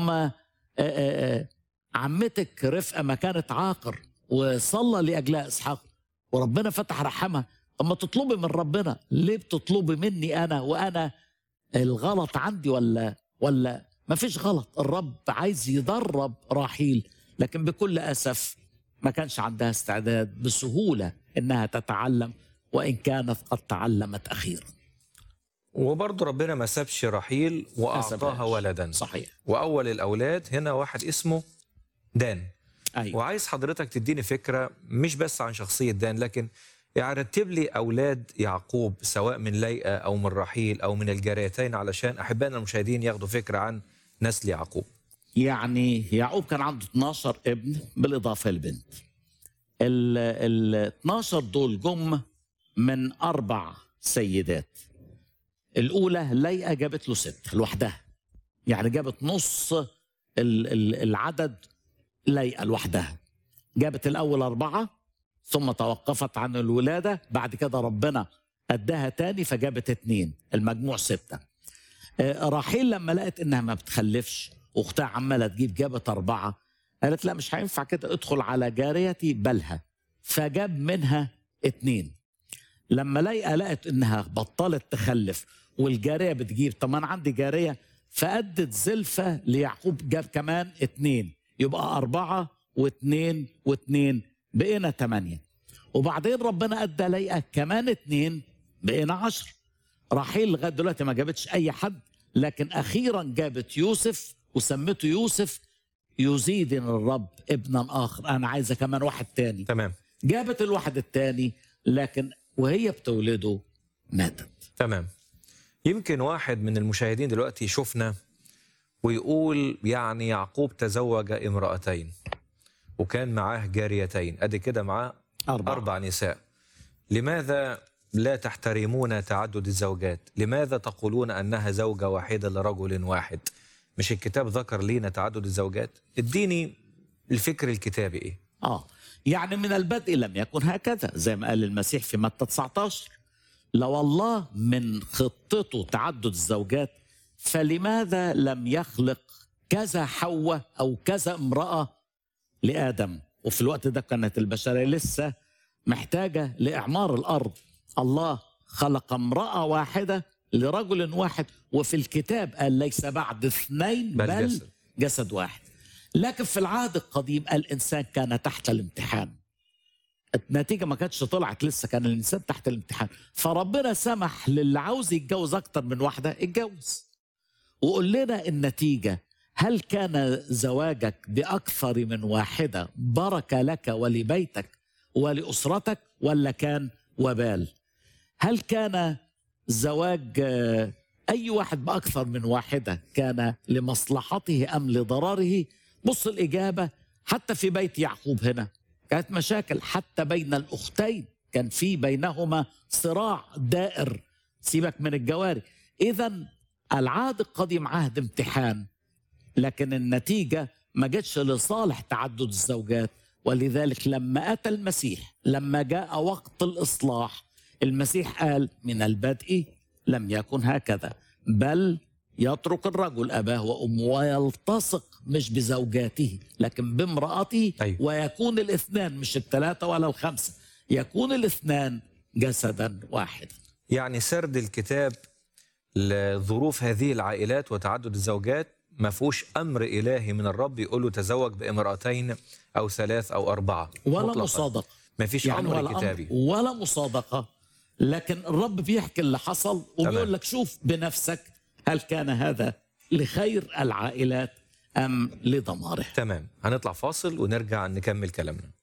ثم آه، آه، آه، عمتك رفقه ما كانت عاقر وصلى لاجلها اسحاق وربنا فتح رحمها اما تطلبي من ربنا ليه بتطلبي مني انا وانا الغلط عندي ولا ولا ما فيش غلط الرب عايز يدرب راحيل لكن بكل اسف ما كانش عندها استعداد بسهوله انها تتعلم وان كانت قد تعلمت اخيرا وبرضه ربنا ما سابش رحيل واعطاها سابهاش. ولدا صحيح واول الاولاد هنا واحد اسمه دان ايوه وعايز حضرتك تديني فكره مش بس عن شخصيه دان لكن يعني رتب لي اولاد يعقوب سواء من ليئه او من رحيل او من الجاريتين علشان احبائنا المشاهدين ياخدوا فكره عن نسل يعقوب يعني يعقوب كان عنده 12 ابن بالاضافه لبنت ال ال 12 دول جم من اربع سيدات الاولى ليئه جابت له ست لوحدها يعني جابت نص ال- ال- العدد ليئه لوحدها جابت الاول اربعه ثم توقفت عن الولاده بعد كده ربنا اداها تاني فجابت اتنين المجموع سته آه، راحيل لما لقت انها ما بتخلفش واختها عماله تجيب جابت اربعه قالت لا مش هينفع كده ادخل على جاريتي بلها فجاب منها اتنين لما ليئه لقت انها بطلت تخلف والجاريه بتجيب طب ما انا عندي جاريه فادت زلفه ليعقوب جاب كمان اتنين يبقى اربعه واتنين واتنين بقينا تمانيه وبعدين ربنا ادى ليئه كمان اتنين بقينا عشر راحيل لغايه دلوقتي ما جابتش اي حد لكن اخيرا جابت يوسف وسمته يوسف يزيدني الرب ابنا اخر انا عايزه كمان واحد تاني تمام جابت الواحد التاني لكن وهي بتولده ماتت تمام يمكن واحد من المشاهدين دلوقتي يشوفنا ويقول يعني يعقوب تزوج امرأتين وكان معاه جاريتين ادي كده معاه أربعة. أربع نساء لماذا لا تحترمون تعدد الزوجات لماذا تقولون أنها زوجة واحدة لرجل واحد مش الكتاب ذكر لينا تعدد الزوجات اديني الفكر الكتابي ايه اه يعني من البدء لم يكن هكذا زي ما قال المسيح في متى 19 لو الله من خطته تعدد الزوجات فلماذا لم يخلق كذا حواء او كذا امراه لادم وفي الوقت ده كانت البشريه لسه محتاجه لاعمار الارض الله خلق امراه واحده لرجل واحد وفي الكتاب قال ليس بعد اثنين بل بل, جسد. جسد. جسد واحد لكن في العهد القديم الانسان كان تحت الامتحان النتيجة ما كانتش طلعت لسه كان الإنسان تحت الامتحان فربنا سمح للي عاوز يتجوز أكتر من واحدة اتجوز وقول لنا النتيجة هل كان زواجك بأكثر من واحدة بركة لك ولبيتك ولأسرتك ولا كان وبال هل كان زواج آه، أي واحد بأكثر من واحدة كان لمصلحته أم لضرره بص الإجابة حتى في بيت يعقوب هنا كانت مشاكل حتى بين الأختين كان في بينهما صراع دائر سيبك من الجواري إذا العهد القديم عهد امتحان لكن النتيجة ما جتش لصالح تعدد الزوجات ولذلك لما أتى المسيح لما جاء وقت الإصلاح المسيح قال من البدء لم يكن هكذا بل يترك الرجل أباه وأمه ويلتصق مش بزوجاته لكن بامرأته أيوة. ويكون الاثنان مش الثلاثة ولا الخمسة يكون الاثنان جسدا واحدا يعني سرد الكتاب لظروف هذه العائلات وتعدد الزوجات ما فيهوش امر الهي من الرب يقول له تزوج بامراتين او ثلاث او اربعه ولا مطلقاً. مصادقة ما فيش يعني امر ولا كتابي ولا مصادقة لكن الرب بيحكي اللي حصل تمام. وبيقول لك شوف بنفسك هل كان هذا لخير العائلات أم لدمارها تمام هنطلع فاصل ونرجع نكمل كلامنا